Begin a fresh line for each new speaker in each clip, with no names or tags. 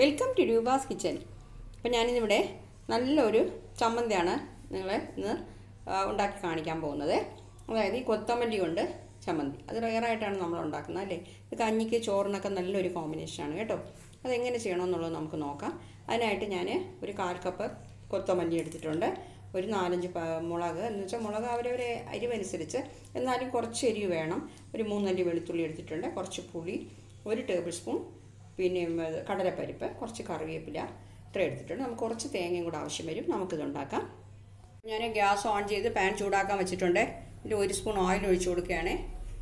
Welcome to Roopa's kitchen അപ്പോൾ ഞാനിന്നിവിടെ നല്ലൊരു ചമ്മന്തിയാണ് നിങ്ങളെ ഇന്ന് ആ, ഉണ്ടാക്കി കാണിക്കാൻ പോകുന്നത് അതായത് ഈ കൊത്തമല്ലി കൊണ്ട് ചമ്മന്തി അത് റയറായിട്ടാണ് നമ്മൾ ഉണ്ടാക്കുന്നത് അല്ലേ ഇത് കഞ്ഞിക്ക് ചോറിനൊക്കെ നല്ലൊരു കോമ്പിനേഷനാണ് കേട്ടോ അതെങ്ങനെ ചെയ്യണമെന്നുള്ളത് നമുക്ക് നോക്കാം അതിനായിട്ട് ഞാൻ ഒരു കാൽ കപ്പ് കൊത്തമല്ലി എടുത്തിട്ടുണ്ട് ഒരു നാലഞ്ച് പ- മുളക് എന്ന് വെച്ചാൽ മുളക് അവരവരെ അരിവനുസരിച്ച് എന്നാലും കുറച്ച് എരിവ് വേണം ഒരു മൂന്നല്ലി വെളുത്തുള്ളി എടുത്തിട്ടുണ്ട് കുറച്ച് പുളി ഒരു ടേബിൾ സ്പൂൺ പിന്നെ ഉം, കടലപ്പരിപ്പ് കുറച്ച് കറിവേപ്പില ഇത്ര എടുത്തിട്ടുണ്ട് നമുക്ക് കുറച്ച് തേങ്ങയും കൂടെ ആവശ്യം വരും നമുക്കിത് ഉണ്ടാക്കാം ഞാൻ ഗ്യാസ് ഓൺ ചെയ്ത് പാൻ ചൂടാക്കാൻ വെച്ചിട്ടുണ്ട് ഇതിൽ ഒരു സ്പൂൺ ഓയിൽ ഒഴിച്ചു കൊടുക്കുകയാണേ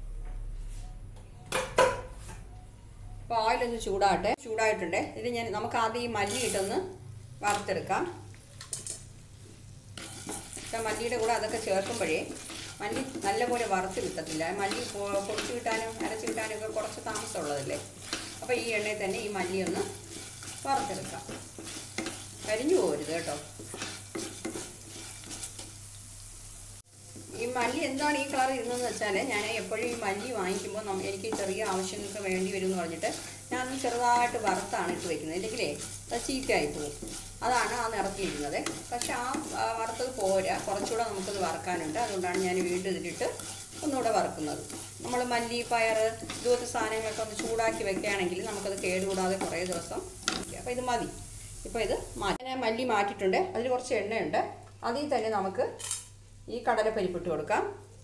അപ്പോൾ ഓയിൽ ഒന്ന് ചൂടാകട്ടെ ചൂടായിട്ടുണ്ട് ഇത് ഞാൻ നമുക്ക് ആദ്യം ഈ മല്ലി ഇട്ടൊന്ന് വറുത്തെടുക്കാം പക്ഷേ മല്ലിയുടെ കൂടെ അതൊക്കെ ചേർക്കുമ്പോഴേ മല്ലി നല്ലപോലെ വറുത്ത് കിട്ടത്തില്ല മല്ലി പൊ- പൊടിച്ച് കിട്ടാനും അരച്ച് കിട്ടാനും ഒക്കെ കുറച്ച് താമസമുള്ളതല്ലേ അപ്പോൾ ഈ എണ്ണയിൽ തന്നെ ഈ മല്ലി ഒന്ന് വറുത്തെടുക്കാം കരിഞ്ഞു പോകരുത് കേട്ടോ ഈ മല്ലി എന്താണ് ഈ കളർ ഇരുന്നതെന്ന് വെച്ചാൽ ഞാൻ എപ്പോഴും ഈ മല്ലി വാങ്ങിക്കുമ്പോൾ നമ്മ എനിക്ക് ചെറിയ ആവശ്യങ്ങൾക്ക് വേണ്ടി വരും എന്ന് പറഞ്ഞിട്ട് ഞാൻ ചെറുതായിട്ട് വറുത്താണ് ഇട്ട് വെക്കുന്നത് ഇല്ലെങ്കിലേ അത് ചീത്തയായി പോകും അതാണ് ആ നിറത്തിയിരിക്കുന്നത് പക്ഷെ ആ ആ, വറുത്തത് പോരാ കുറച്ചുകൂടെ നമുക്കത് വറുക്കാനുണ്ട് അതുകൊണ്ടാണ് ഞാൻ വീണ്ടും ഇതിലിട്ട് ഒന്നുകൂടെ വറുക്കുന്നത് നമ്മൾ മല്ലി പയർ ഇതുപോലത്തെ സാധനങ്ങളൊക്കെ ഒന്ന് ചൂടാക്കി വെക്കുകയാണെങ്കിൽ നമുക്കത് കേടുകൂടാതെ കുറേ ദിവസം ഇരിക്കും. അപ്പോൾ ഇത് മതി ഇപ്പോൾ ഇത് മാറ്റി ഞാൻ മല്ലി മാറ്റിയിട്ടുണ്ട് അതിൽ കുറച്ച് എണ്ണയുണ്ട് അതിൽ തന്നെ നമുക്ക് ഈ കടലപ്പരിപ്പ് ഇട്ട് കൊടുക്കാം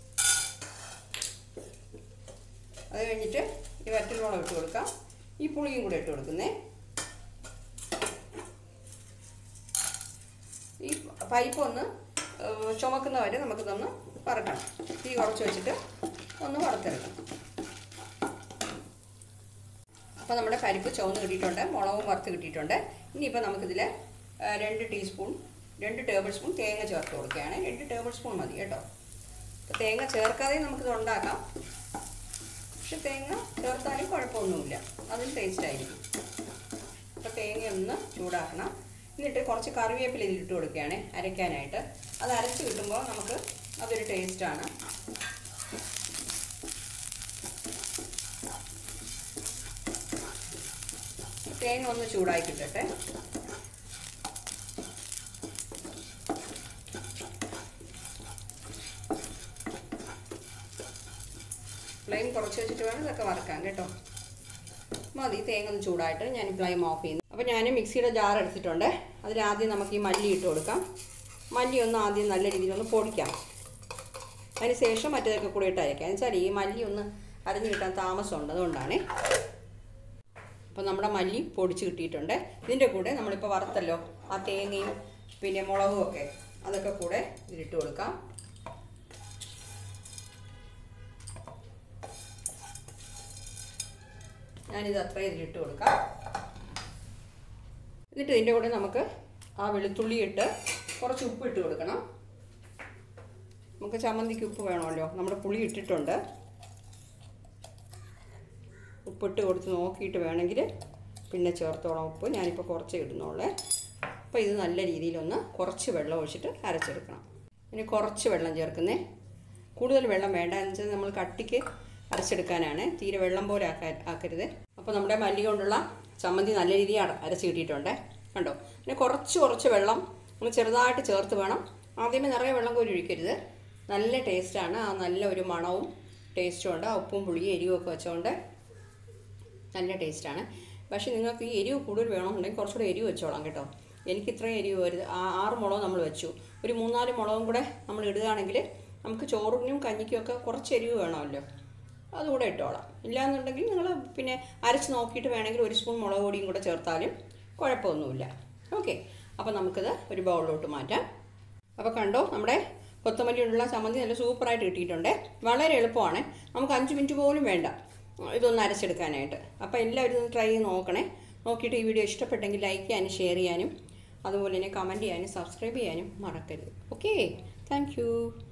അത് കഴിഞ്ഞിട്ട് ഈ വറ്റൽമുളക് ഇട്ട് കൊടുക്കാം ഈ പുളിയും കൂടെ ഇട്ട് കൊടുക്കുന്നേ ഈ പരിപ്പ് ഒന്ന് ഏഹ്, ചുമക്കുന്ന വരെ നമുക്കിതൊന്ന് വറുക്കണം തീ കുറച്ച് വെച്ചിട്ട് ഒന്ന് വറുത്തെടുക്കണം അപ്പോൾ നമ്മുടെ പരിപ്പ് ചുവന്ന് കിട്ടിയിട്ടുണ്ട് മുളകും വറുത്ത് കിട്ടിയിട്ടുണ്ട് ഇനിയിപ്പോൾ നമുക്കിതിൽ ഏഹ്, രണ്ട് ടീസ്പൂൺ രണ്ട് ടേബിൾ സ്പൂൺ തേങ്ങ ചേർത്ത് കൊടുക്കുകയാണ് രണ്ട് ടേബിൾ സ്പൂൺ മതി കേട്ടോ അപ്പോൾ തേങ്ങ ചേർക്കാതെ നമുക്കിത് ഉണ്ടാക്കാം പക്ഷെ തേങ്ങ ചേർത്താലും കുഴപ്പമൊന്നുമില്ല അതും ടേസ്റ്റ് ആയിരിക്കും അപ്പോൾ തേങ്ങ ഒന്ന് ചൂടാക്കണം എന്നിട്ട് കുറച്ച് കറിവേപ്പില ഇതിലിട്ട് കൊടുക്കുകയാണ് അരയ്ക്കാനായിട്ട് അത് അരച്ച് കിട്ടുമ്പോൾ നമുക്ക് അതൊരു ടേസ്റ്റാണ് തേങ്ങ ഒന്ന് ചൂടായി കിട്ടട്ടെ ഫ്ലെയിം കുറച്ച് വെച്ചിട്ട് വേണം ഇതൊക്കെ വറക്കാൻ കേട്ടോ മതി തേങ്ങ ഒന്ന് ചൂടായിട്ട് ഞാൻ ഫ്ലെയിം ഓഫ് ചെയ്യുന്നു അപ്പോൾ ഞാൻ മിക്സിയുടെ ജാർ എടുത്തിട്ടുണ്ട് അതിലാദ്യം നമുക്ക് ഈ മല്ലി ഇട്ട് കൊടുക്കാം മല്ലി ഒന്ന് ആദ്യം നല്ല രീതിയിൽ ഒന്ന് പൊടിക്കാം അതിന് ശേഷം മറ്റേതൊക്കെ കൂടി ഇട്ട് അരയ്ക്കാം എന്ന് വെച്ചാൽ ഈ മല്ലി ഒന്ന് അരഞ്ഞു കിട്ടാൻ താമസമുണ്ട് അതുകൊണ്ടാണേ അപ്പോൾ നമ്മുടെ മല്ലി പൊടിച്ച് കിട്ടിയിട്ടുണ്ട് ഇതിൻ്റെ കൂടെ നമ്മളിപ്പോൾ വറുത്തല്ലോ ആ തേങ്ങയും പിന്നെ മുളകും ഒക്കെ അതൊക്കെ കൂടെ ഇതിലിട്ട് കൊടുക്കാം ഞാനിത് അത്രയും ഇതിലിട്ട് കൊടുക്കാം എന്നിട്ട് ഇതിൻ്റെ കൂടെ നമുക്ക് ആ വെളുത്തുള്ളി ഇട്ട് കുറച്ച് ഉപ്പ് ഇട്ട് കൊടുക്കണം നമുക്ക് ചമ്മന്തിക്ക് ഉപ്പ് വേണമല്ലോ നമ്മുടെ പുളി ഇട്ടിട്ടുണ്ട് ഉപ്പിട്ട് കൊടുത്ത് നോക്കിയിട്ട് വേണമെങ്കിൽ പിന്നെ ചേർത്തോളാം ഉപ്പ് ഞാനിപ്പോൾ കുറച്ച് ഇടുന്നുള്ളേ അപ്പോൾ ഇത് നല്ല രീതിയിലൊന്ന് കുറച്ച് വെള്ളം ഒഴിച്ചിട്ട് അരച്ചെടുക്കണം ഇനി കുറച്ച് വെള്ളം ചേർക്കുന്നേ കൂടുതൽ വെള്ളം വേണ്ട എന്ന് വെച്ചാൽ നമ്മൾ കട്ടിക്ക് അരച്ചെടുക്കാനാണ് തീരെ വെള്ളം പോലെ ആക്കാൻ ആക്കരുത് അപ്പോൾ നമ്മുടെ മല്ലി കൊണ്ടുള്ള ചമ്മന്തി നല്ല രീതിയിൽ അര- അരച്ച് കിട്ടിയിട്ടുണ്ട് കണ്ടോ പിന്നെ കുറച്ച് കുറച്ച് വെള്ളം നമ്മൾ ചെറുതായിട്ട് ചേർത്ത് വേണം ആദ്യമേ നിറയെ വെള്ളം കോരി ഒഴിക്കരുത് നല്ല ടേസ്റ്റാണ് ആ നല്ല ഒരു മണവും ടേസ്റ്റും ഉണ്ട് ആ ഉപ്പും പുളിയും എരിവും ഒക്കെ വെച്ചുകൊണ്ട് നല്ല ടേസ്റ്റാണ് പക്ഷേ നിങ്ങൾക്ക് ഈ എരിവ് കൂടുതൽ വേണമെന്നുണ്ടെങ്കിൽ കുറച്ചുകൂടെ എരിവ് വെച്ചോളാം കേട്ടോ എനിക്ക് ഇത്രയും എരിവ് വരുത് ആ ആറ് മുളക് നമ്മൾ വെച്ചു ഒരു മൂന്നാല് മുളകും കൂടെ നമ്മൾ ഇടുകയാണെങ്കിൽ നമുക്ക് ചോറിനും കഞ്ഞിക്കും ഒക്കെ കുറച്ച് എരിവ് വേണമല്ലോ അതുകൂടെ ഇട്ടോളാം ഇല്ലാന്നുണ്ടെങ്കിൽ നിങ്ങൾ പിന്നെ അരച്ച് നോക്കിയിട്ട് വേണമെങ്കിൽ ഒരു സ്പൂൺ മുളക് പൊടിയും കൂടെ ചേർത്താലും കുഴപ്പമൊന്നുമില്ല ഓക്കെ അപ്പോൾ നമുക്കിത് ഒരു ബൗളിലോട്ട് മാറ്റാം അപ്പോൾ കണ്ടോ നമ്മുടെ കൊത്തമല്ലി കൊണ്ടുള്ള ചമ്മന്തി നല്ല സൂപ്പറായിട്ട് കിട്ടിയിട്ടുണ്ട് വളരെ എളുപ്പമാണ് നമുക്ക് അഞ്ച് മിനിറ്റ് പോലും വേണ്ട ഇതൊന്ന് അരച്ചെടുക്കാനായിട്ട് അപ്പോൾ എല്ലാവരും ഒന്ന് ട്രൈ ചെയ്ത് നോക്കണേ നോക്കിയിട്ട് ഈ വീഡിയോ ഇഷ്ടപ്പെട്ടെങ്കിൽ ലൈക്ക് ചെയ്യാനും ഷെയർ ചെയ്യാനും അതുപോലെ തന്നെ കമൻറ്റ് ചെയ്യാനും സബ്സ്ക്രൈബ് ചെയ്യാനും മറക്കരുത് ഓക്കെ താങ്ക്